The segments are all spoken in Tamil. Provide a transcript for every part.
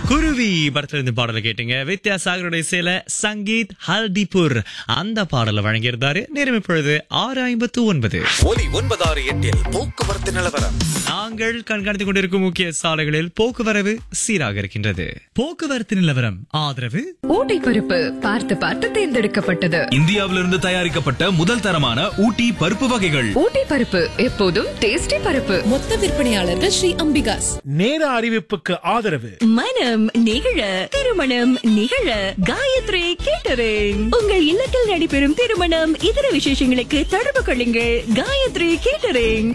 குருவி படத்துல இருந்து பாடலை கேட்டீங்க வித்யாசாகருடைய சேல சங்கீத் ஹல்திபுர் அந்த பாடலை வழங்கியிருந்தாரு நேரம் இப்பொழுது ஆறு ஐம்பத்து ஒன்பது ஒலி ஒன்பதாறு எட்டில் போக்குவரத்து நிலவரம் நாங்கள் கண்காணித்துக் கொண்டிருக்கும் முக்கிய சாலைகளில் போக்குவரவு சீராக இருக்கின்றது போக்குவரத்து நிலவரம் ஆதரவு ஊட்டி பருப்பு பார்த்து பார்த்து தேர்ந்தெடுக்கப்பட்டது இந்தியாவிலிருந்து தயாரிக்கப்பட்ட முதல் தரமான ஊட்டி பருப்பு வகைகள் ஊட்டி பருப்பு எப்போதும் டேஸ்டி பருப்பு மொத்த விற்பனையாளர்கள் ஸ்ரீ அம்பிகாஸ் நேர அறிவிப்புக்கு ஆதரவு மனம் நிகழ திருமணம் நிகழ காயத்ரி கேட்டரிங் உங்கள் இல்லத்தில் நடைபெறும் திருமணம் இதர விசேஷங்களுக்கு தொடர்பு கொள்ளுங்கள் காயத்ரி கேட்டரிங்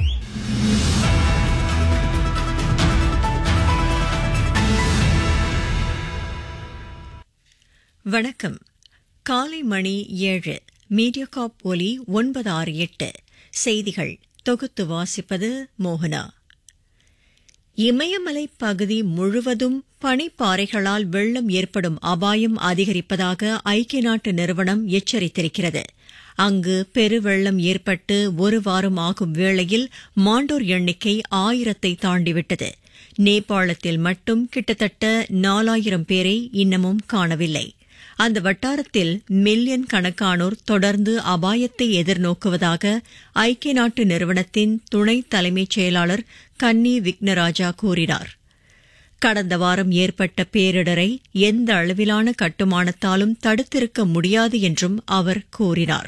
வணக்கம் காலை மணி ஏழு மீடியாகாப் ஒலி ஒன்பது ஆறு எட்டு செய்திகள் தொகுத்து வாசிப்பது மோகனா இமயமலை பகுதி முழுவதும் பனிப்பாறைகளால் வெள்ளம் ஏற்படும் அபாயம் அதிகரிப்பதாக ஐக்கிய நாட்டு நிறுவனம் எச்சரித்திருக்கிறது அங்கு பெருவெள்ளம் ஏற்பட்டு ஒரு வாரம் ஆகும் வேளையில் மாண்டோர் எண்ணிக்கை ஆயிரத்தை தாண்டிவிட்டது நேபாளத்தில் மட்டும் கிட்டத்தட்ட நாலாயிரம் பேரை இன்னமும் காணவில்லை அந்த வட்டாரத்தில் மில்லியன் கணக்கானோர் தொடர்ந்து அபாயத்தை எதிர்நோக்குவதாக ஐக்கிய நாட்டு நிறுவனத்தின் துணை தலைமைச் செயலாளர் கன்னி விக்னராஜா கூறினார் கடந்த வாரம் ஏற்பட்ட பேரிடரை எந்த அளவிலான கட்டுமானத்தாலும் தடுத்திருக்க முடியாது என்றும் அவர் கூறினார்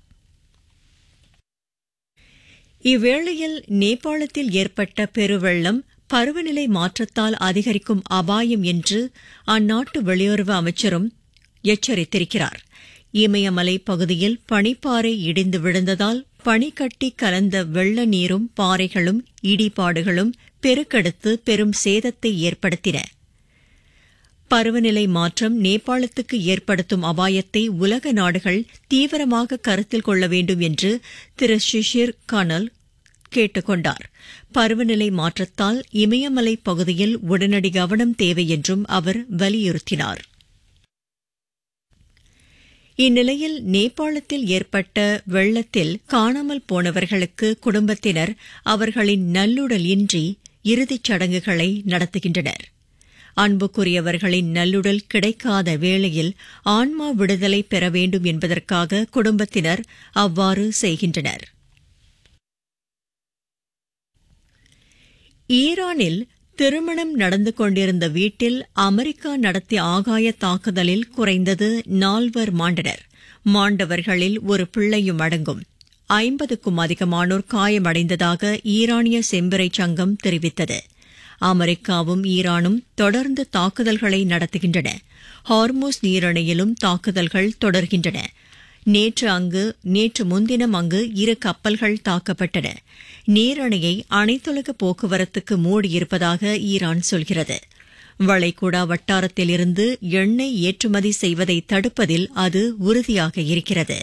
இவ்வேளையில் நேபாளத்தில் ஏற்பட்ட பெருவெள்ளம் பருவநிலை மாற்றத்தால் அதிகரிக்கும் அபாயம் என்று அந்நாட்டு வெளியுறவு அமைச்சரும் எச்சரித்திருக்கிறார் இமயமலை பகுதியில் பனிப்பாறை இடிந்து விழுந்ததால் பனிக்கட்டி கலந்த வெள்ள நீரும் பாறைகளும் இடிபாடுகளும் பெருக்கெடுத்து பெரும் சேதத்தை ஏற்படுத்தின பருவநிலை மாற்றம் நேபாளத்துக்கு ஏற்படுத்தும் அபாயத்தை உலக நாடுகள் தீவிரமாக கருத்தில் கொள்ள வேண்டும் என்று திரு ஷிஷிர் கனல் கேட்டுக் கொண்டார் பருவநிலை மாற்றத்தால் இமயமலை பகுதியில் உடனடி கவனம் தேவை என்றும் அவர் வலியுறுத்தினார் இந்நிலையில் நேபாளத்தில் ஏற்பட்ட வெள்ளத்தில் காணாமல் போனவர்களுக்கு குடும்பத்தினர் அவர்களின் நல்லுடல் இன்றி இறுதிச் சடங்குகளை நடத்துகின்றனர் அன்புக்குரியவர்களின் நல்லுடல் கிடைக்காத வேளையில் ஆன்மா விடுதலை பெற வேண்டும் என்பதற்காக குடும்பத்தினர் அவ்வாறு செய்கின்றனர் ஈரானில் திருமணம் நடந்து கொண்டிருந்த வீட்டில் அமெரிக்கா நடத்திய ஆகாய தாக்குதலில் குறைந்தது நால்வர் மாண்டனர் மாண்டவர்களில் ஒரு பிள்ளையும் அடங்கும் ஐம்பதுக்கும் அதிகமானோர் காயமடைந்ததாக ஈரானிய செம்பிறை சங்கம் தெரிவித்தது அமெரிக்காவும் ஈரானும் தொடர்ந்து தாக்குதல்களை நடத்துகின்றன ஹார்மோஸ் நீரணையிலும் தாக்குதல்கள் தொடர்கின்றன நேற்று அங்கு நேற்று முன்தினம் அங்கு இரு கப்பல்கள் தாக்கப்பட்டன நீரணையை அனைத்துலக போக்குவரத்துக்கு மூடியிருப்பதாக ஈரான் சொல்கிறது வளைகுடா வட்டாரத்திலிருந்து எண்ணெய் ஏற்றுமதி செய்வதை தடுப்பதில் அது உறுதியாக இருக்கிறது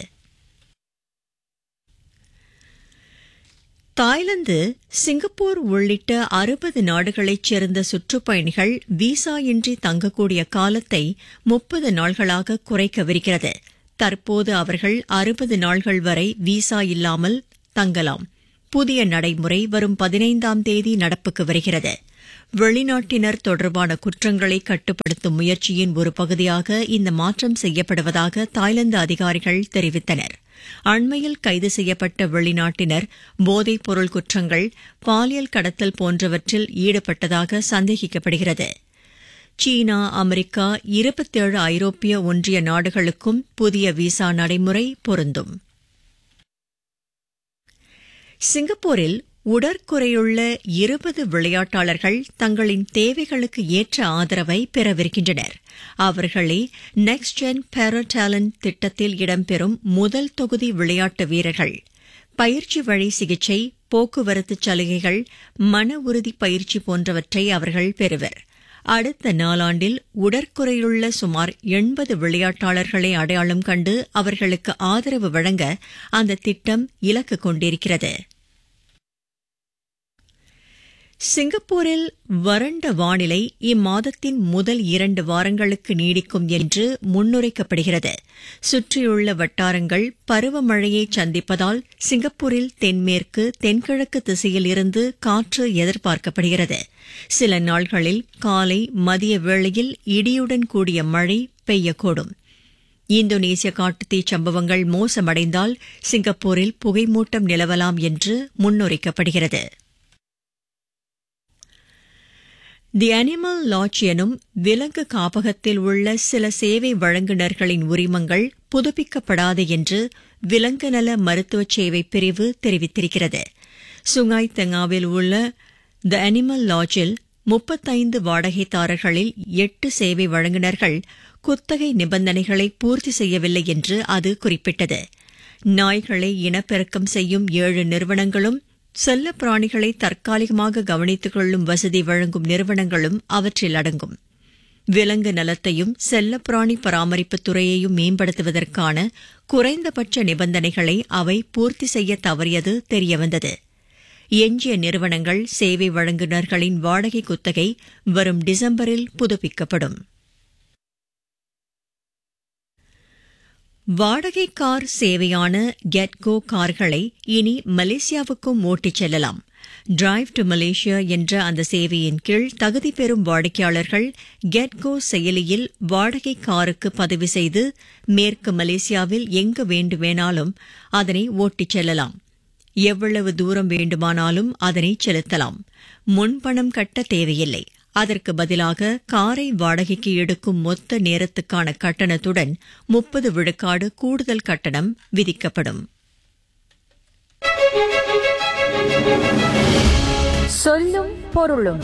தாய்லாந்து சிங்கப்பூர் உள்ளிட்ட அறுபது நாடுகளைச் சேர்ந்த சுற்றுப்பயணிகள் விசா இன்றி தங்கக்கூடிய காலத்தை முப்பது நாள்களாக குறைக்கவிருக்கிறது தற்போது அவர்கள் அறுபது நாள்கள் வரை விசா இல்லாமல் தங்கலாம் புதிய நடைமுறை வரும் பதினைந்தாம் தேதி நடப்புக்கு வருகிறது வெளிநாட்டினர் தொடர்பான குற்றங்களை கட்டுப்படுத்தும் முயற்சியின் ஒரு பகுதியாக இந்த மாற்றம் செய்யப்படுவதாக தாய்லாந்து அதிகாரிகள் தெரிவித்தனர் அண்மையில் கைது செய்யப்பட்ட வெளிநாட்டினர் போதைப் பொருள் குற்றங்கள் பாலியல் கடத்தல் போன்றவற்றில் ஈடுபட்டதாக சந்தேகிக்கப்படுகிறது சீனா அமெரிக்கா இருபத்தேழு ஐரோப்பிய ஒன்றிய நாடுகளுக்கும் புதிய விசா நடைமுறை பொருந்தும் சிங்கப்பூரில் உடற்குறையுள்ள இருபது விளையாட்டாளர்கள் தங்களின் தேவைகளுக்கு ஏற்ற ஆதரவை பெறவிருக்கின்றனர் அவர்களே நெக்ஸ்ட் ஜென் பேரோ டேலண்ட் திட்டத்தில் இடம்பெறும் முதல் தொகுதி விளையாட்டு வீரர்கள் பயிற்சி வழி சிகிச்சை போக்குவரத்து சலுகைகள் மன உறுதி பயிற்சி போன்றவற்றை அவர்கள் பெறுவர் அடுத்த நாளாண்டில் உடற்குறையுள்ள சுமார் எண்பது விளையாட்டாளர்களை அடையாளம் கண்டு அவர்களுக்கு ஆதரவு வழங்க அந்த திட்டம் இலக்கு கொண்டிருக்கிறது சிங்கப்பூரில் வறண்ட வானிலை இம்மாதத்தின் முதல் இரண்டு வாரங்களுக்கு நீடிக்கும் என்று முன்னுரைக்கப்படுகிறது சுற்றியுள்ள வட்டாரங்கள் பருவமழையை சந்திப்பதால் சிங்கப்பூரில் தென்மேற்கு தென்கிழக்கு திசையில் இருந்து காற்று எதிர்பார்க்கப்படுகிறது சில நாள்களில் காலை மதிய வேளையில் இடியுடன் கூடிய மழை பெய்யக்கூடும் இந்தோனேசிய காட்டுத்தீ சம்பவங்கள் மோசமடைந்தால் சிங்கப்பூரில் புகைமூட்டம் நிலவலாம் என்று முன்னுரைக்கப்படுகிறது தி அனிமல் லாட்ஜ் எனும் விலங்கு காப்பகத்தில் உள்ள சில சேவை வழங்குநர்களின் உரிமங்கள் புதுப்பிக்கப்படாது என்று விலங்கு நல மருத்துவ சேவை பிரிவு தெரிவித்திருக்கிறது சுங்காய் தெங்காவில் உள்ள த அனிமல் லாட்ஜில் முப்பத்தைந்து வாடகைதாரர்களில் எட்டு சேவை வழங்குநர்கள் குத்தகை நிபந்தனைகளை பூர்த்தி செய்யவில்லை என்று அது குறிப்பிட்டது நாய்களை இனப்பெருக்கம் செய்யும் ஏழு நிறுவனங்களும் செல்ல பிராணிகளை தற்காலிகமாக கவனித்துக் கொள்ளும் வசதி வழங்கும் நிறுவனங்களும் அவற்றில் அடங்கும் விலங்கு நலத்தையும் செல்லப்பிராணி பராமரிப்புத் துறையையும் மேம்படுத்துவதற்கான குறைந்தபட்ச நிபந்தனைகளை அவை பூர்த்தி செய்ய தவறியது தெரியவந்தது எஞ்சிய நிறுவனங்கள் சேவை வழங்குநர்களின் வாடகை குத்தகை வரும் டிசம்பரில் புதுப்பிக்கப்படும் வாடகை கார் சேவையான கெட்கோ கார்களை இனி மலேசியாவுக்கும் ஓட்டிச் செல்லலாம் டிரைவ் டு மலேசியா என்ற அந்த சேவையின் கீழ் தகுதி பெறும் வாடிக்கையாளர்கள் கெட்கோ செயலியில் வாடகை காருக்கு பதிவு செய்து மேற்கு மலேசியாவில் எங்கு வேண்டுமானாலும் அதனை ஓட்டிச் செல்லலாம் எவ்வளவு தூரம் வேண்டுமானாலும் அதனை செலுத்தலாம் முன்பணம் கட்ட தேவையில்லை அதற்கு பதிலாக காரை வாடகைக்கு எடுக்கும் மொத்த நேரத்துக்கான கட்டணத்துடன் முப்பது விழுக்காடு கூடுதல் கட்டணம் விதிக்கப்படும் சொல்லும் பொருளும்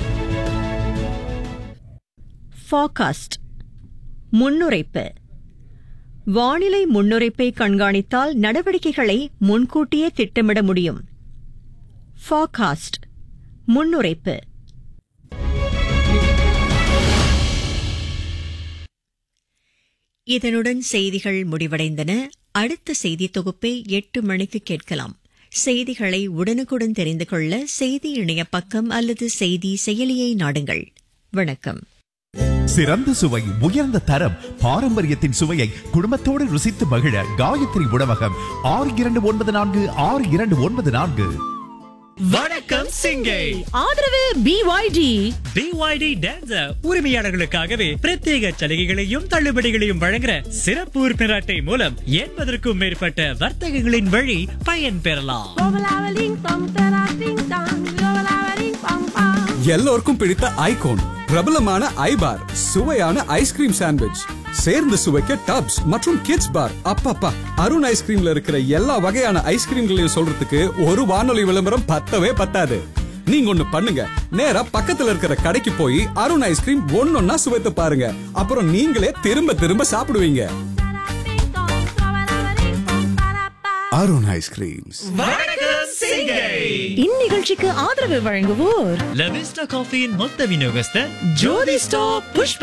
ஃபாகாஸ்ட் முன்னுரைப்பு வானிலை முன்னுரைப்பை கண்காணித்தால் நடவடிக்கைகளை முன்கூட்டியே திட்டமிட முடியும் ஃபாகாஸ்ட் முன்னுரைப்பு இதனுடன் செய்திகள் முடிவடைந்தன அடுத்த செய்தி தொகுப்பை எட்டு மணிக்கு கேட்கலாம் செய்திகளை உடனுக்குடன் தெரிந்து கொள்ள செய்தி இணைய பக்கம் அல்லது செய்தி செயலியை நாடுங்கள் வணக்கம் சிறந்த சுவை உயர்ந்த தரம் பாரம்பரியத்தின் சுவையை குடும்பத்தோடு ருசித்து மகிழ காயத்ரி உணவகம் ஆறு இரண்டு ஒன்பது நான்கு ஆறு இரண்டு ஒன்பது நான்கு வணக்கம் சிங்கை ஆதரவு பிஒய்டி பிஒய்டி டான்சர் உரிமையாளர்களுக்காகவே பிரத்யேக சலுகைகளையும் தள்ளுபடிகளையும் வழங்குற சிறப்பு உறுப்பினர் அட்டை மூலம் எண்பதற்கும் மேற்பட்ட வர்த்தகங்களின் வழி பயன் பெறலாம் எல்லோருக்கும் பிடித்த ஐகோன் பிரபலமான ஐபார் சுவையான ஐஸ்கிரீம் சாண்ட்விச் சேர்ந்து சுவைக்க டப்ஸ் மற்றும் கிட்ஸ் பார் அப்பப்பா அருண் ஐஸ்கிரீம்ல இருக்கிற எல்லா வகையான ஐஸ்கிரீம்களையும் சொல்றதுக்கு ஒரு வானொலி விளம்பரம் பத்தவே பத்தாது நீங்க ஒண்ணு பண்ணுங்க நேரா பக்கத்துல இருக்கிற கடைக்கு போய் அருண் ஐஸ்கிரீம் ஒன்னொன்னா சுவைத்து பாருங்க அப்புறம் நீங்களே திரும்ப திரும்ப சாப்பிடுவீங்க அருண் ஐஸ்கிரீம்ஸ் வணக்கம் சிங்கை இந்நிகழ்ச்சிக்கு ஆதரவு வழங்குவோர் லவிஸ்டா காஃபியின் மொத்த விநியோகஸ்தர் ஜோதி ஸ்டாப் புஷ்ப